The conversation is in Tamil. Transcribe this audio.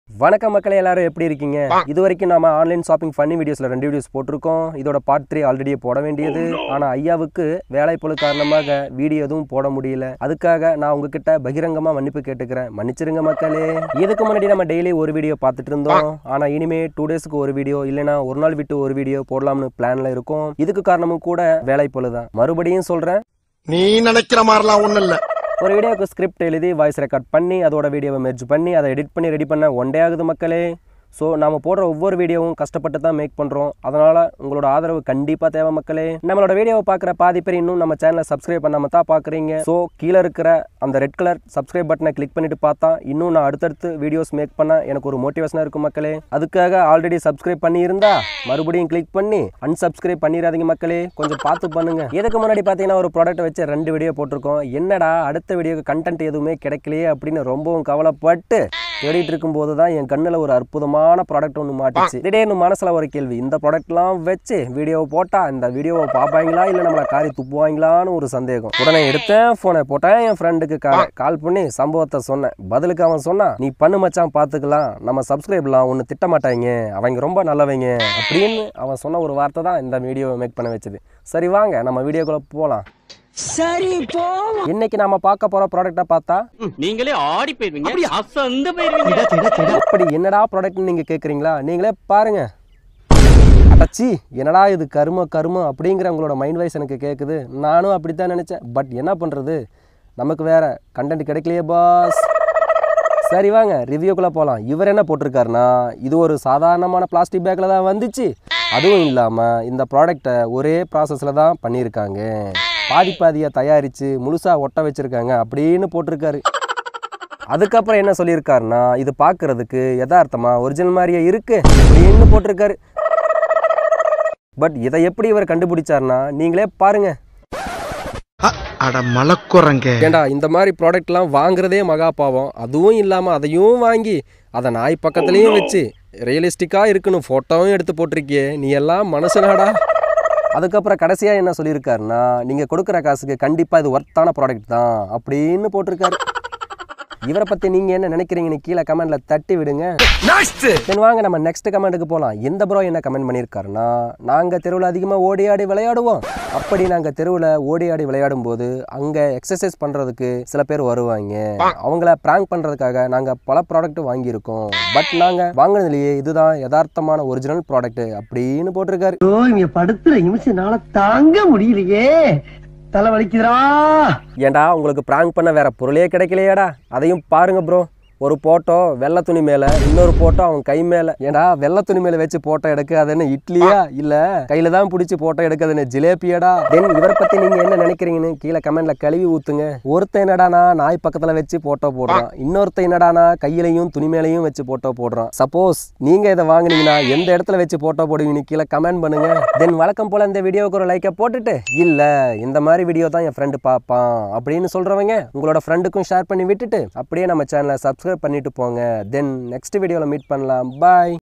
வணக்கம் மக்களே எல்லாரும் எப்படி இருக்கீங்க இது வரைக்கும் நாம ஆன்லைன் ஷாப்பிங் ஃபன்னி வீடியோஸ்ல ரெண்டு வீடியோஸ் போட்டிருக்கோம் இதோட பார்ட் த்ரீ ஆல்ரெடி போட வேண்டியது ஆனா ஐயாவுக்கு வேலைப்பொழு காரணமாக வீடியோ எதுவும் போட முடியல அதுக்காக நான் உங்ககிட்ட பகிரங்கமா மன்னிப்பு கேட்டுக்கிறேன் மன்னிச்சிருங்க மக்களே இதுக்கு முன்னாடி நம்ம டெய்லி ஒரு வீடியோ பார்த்துட்டு இருந்தோம் ஆனா இனிமே டூ டேஸ்க்கு ஒரு வீடியோ இல்லைன்னா ஒரு நாள் விட்டு ஒரு வீடியோ போடலாம்னு பிளான்ல இருக்கும் இதுக்கு காரணமும் கூட வேலைப்பொழு தான் மறுபடியும் சொல்றேன் நீ நினைக்கிற மாதிரிலாம் ஒண்ணும் இல்ல ஒரு வீடியோக்கு ஸ்கிரிப்ட் எழுதி வாய்ஸ் ரெக்கார்ட் பண்ணி அதோட வீடியோவை மெர்ஜ் பண்ணி அதை எடிட் பண்ணி ரெடி பண்ண ஒன் டே ஆகுது மக்களே ஸோ நாம போடுற ஒவ்வொரு வீடியோவும் கஷ்டப்பட்டு தான் மேக் பண்ணுறோம் அதனால் உங்களோட ஆதரவு கண்டிப்பாக தேவை மக்களே நம்மளோட வீடியோவை பார்க்குற பாதி பேர் இன்னும் நம்ம சேனலை சப்ஸ்கிரைப் பண்ணாம தான் பார்க்குறீங்க ஸோ கீழே இருக்கிற அந்த ரெட் கலர் சப்ஸ்கிரைப் பட்டனை கிளிக் பண்ணிட்டு பார்த்தா இன்னும் நான் அடுத்தடுத்து வீடியோஸ் மேக் பண்ண எனக்கு ஒரு மோட்டிவேஷனாக இருக்கும் மக்களே அதுக்காக ஆல்ரெடி சப்ஸ்கிரைப் பண்ணியிருந்தா மறுபடியும் கிளிக் பண்ணி அன்சப்ஸ்கிரைப் பண்ணிடாதீங்க மக்களே கொஞ்சம் பார்த்து பண்ணுங்க இதுக்கு முன்னாடி பார்த்தீங்கன்னா ஒரு ப்ராடக்ட் வச்சு ரெண்டு வீடியோ போட்டிருக்கோம் என்னடா அடுத்த வீடியோக்கு கண்டென்ட் எதுவுமே கிடைக்கலையே அப்படின்னு ரொம்பவும் கவலைப்பட்டு தேடிட்டு இருக்கும்போது தான் என் கண்ணில் ஒரு அற்புதமான ப்ராடக்ட் ஒன்று மாட்டுச்சு திடீர்னு மனசில் ஒரு கேள்வி இந்த ப்ராடக்ட்லாம் வச்சு வீடியோ போட்டா இந்த வீடியோவை பார்ப்பாங்களா இல்லை நம்மளை காரி துப்புவாங்களான்னு ஒரு சந்தேகம் உடனே எடுத்தேன் ஃபோனை போட்டேன் என் ஃப்ரெண்டுக்கு கால் கால் பண்ணி சம்பவத்தை சொன்னேன் பதிலுக்கு அவன் சொன்னான் நீ பண்ணு மச்சான் பார்த்துக்கலாம் நம்ம சப்ஸ்கிரைப்லாம் ஒன்று திட்ட மாட்டாங்க அவங்க ரொம்ப நல்லவங்க அப்படின்னு அவன் சொன்ன ஒரு வார்த்தை தான் இந்த வீடியோவை மேக் பண்ண வச்சது சரி வாங்க நம்ம வீடியோக்குள்ளே போகலாம் சரி போ இன்னைக்கு நாம பார்க்க போற ப்ராடக்ட்டை பார்த்தா நீங்களே ஆடி போயிருவீங்க அசந்து போயிருவீங்க அப்படி என்னடா ப்ராடக்ட்னு நீங்க கேக்குறீங்களா நீங்களே பாருங்க அடச்சி என்னடா இது கரும கருமம் அப்படிங்கிற உங்களோட மைண்ட் வைஸ் எனக்கு கேட்குது நானும் அப்படித்தான் நினைச்சேன் பட் என்ன பண்றது நமக்கு வேற கண்டென்ட் கிடைக்கலையே பாஸ் சரி வாங்க ரிவ்யூக்குள்ளே போகலாம் இவர் என்ன போட்டிருக்காருன்னா இது ஒரு சாதாரணமான பிளாஸ்டிக் பேக்கில் தான் வந்துச்சு அதுவும் இல்லாமல் இந்த ப்ராடக்டை ஒரே ப்ராசஸில் தான் பண்ணியிருக்காங்க பாதி பாதியாக தயாரித்து முழுசாக ஒட்ட வச்சுருக்காங்க அப்படின்னு போட்டிருக்காரு அதுக்கப்புறம் என்ன சொல்லியிருக்காருன்னா இது பார்க்கறதுக்கு யதார்த்தமா ஒரிஜினல் மாதிரியே இருக்கு அப்படின்னு போட்டிருக்காரு பட் இதை எப்படி இவர் கண்டுபிடிச்சாருன்னா நீங்களே பாருங்க அ- அட மலக்குறங்க ஏண்டா இந்த மாதிரி ப்ராடக்ட்லாம் வாங்குறதே மகா பாவம் அதுவும் இல்லாமல் அதையும் வாங்கி அதை நாய் பக்கத்துலேயும் வச்சு ரியலிஸ்டிக்காக இருக்குன்னு ஃபோட்டோவும் எடுத்து போட்டிருக்கியே நீ எல்லாம் மனுஷனாடா அதுக்கப்புறம் கடைசியாக என்ன சொல்லியிருக்காருன்னா நீங்கள் கொடுக்குற காசுக்கு கண்டிப்பாக இது ஒர்த்தான ப்ராடக்ட் தான் அப்படின்னு போட்டிருக்காரு இவரை பற்றி நீங்கள் என்ன நினைக்கிறீங்கன்னு கீழே கமெண்ட்டில் தட்டி விடுங்க தென் வாங்க நம்ம நெக்ஸ்ட் கமெண்ட்டுக்கு போகலாம் எந்த ப்ரோ என்ன கமெண்ட் பண்ணியிருக்காருன்னா நாங்கள் தெருவில் அதிகமாக ஓடி ஆடி விளையாடுவோம் அப்படி நாங்கள் தெருவில் ஓடி ஆடி விளையாடும் போது அங்கே எக்ஸசைஸ் பண்ணுறதுக்கு சில பேர் வருவாங்க அவங்கள ப்ராங்க் பண்ணுறதுக்காக நாங்கள் பல ப்ராடக்ட் வாங்கியிருக்கோம் பட் நாங்கள் வாங்கினதுலேயே இதுதான் யதார்த்தமான ஒரிஜினல் ப்ராடக்ட் அப்படின்னு போட்டிருக்காரு ஐயோ இங்க படுத்துற நிமிஷம்னால தாங்க முடியலையே தலை வலிக்குதுடா ஏன்டா உங்களுக்கு ப்ராங்க் பண்ண வேற பொருளே கிடைக்கலையாடா அதையும் பாருங்க ப்ரோ ஒரு போட்டோ வெள்ளை துணி மேல இன்னொரு போட்டோ அவன் கை மேல ஏன்டா வெள்ளை துணி மேல வச்சு போட்டோ எடுக்க அது என்ன இட்லியா இல்ல கையில தான் பிடிச்சி போட்டோ எடுக்க அது என்ன ஜிலேபியாடா தென் இவரை பத்தி நீங்க என்ன நினைக்கிறீங்கன்னு கீழே கமெண்ட்ல கழுவி ஊத்துங்க ஒருத்தன் என்னடானா நாய் பக்கத்துல வச்சு போட்டோ போடுறான் இன்னொருத்தன் என்னடானா கையிலையும் துணி மேலையும் வச்சு போட்டோ போடுறான் சப்போஸ் நீங்க இதை வாங்குனீங்கன்னா எந்த இடத்துல வச்சு போட்டோ போடுவீங்கன்னு கீழே கமெண்ட் பண்ணுங்க தென் வழக்கம் போல இந்த வீடியோவுக்கு ஒரு லைக்கை போட்டுட்டு இல்ல இந்த மாதிரி வீடியோ தான் என் ஃப்ரெண்டு பார்ப்பான் அப்படின்னு சொல்றவங்க உங்களோட ஃப்ரெண்டுக்கும் ஷேர் பண்ணி விட்டுட்டு அப்படியே நம்ம சேனலை சப்ஸ்கிரைப் பண்ணிட்டு போங்க தென் நெக்ஸ்ட் வீடியோவில் மீட் பண்ணலாம் பாய்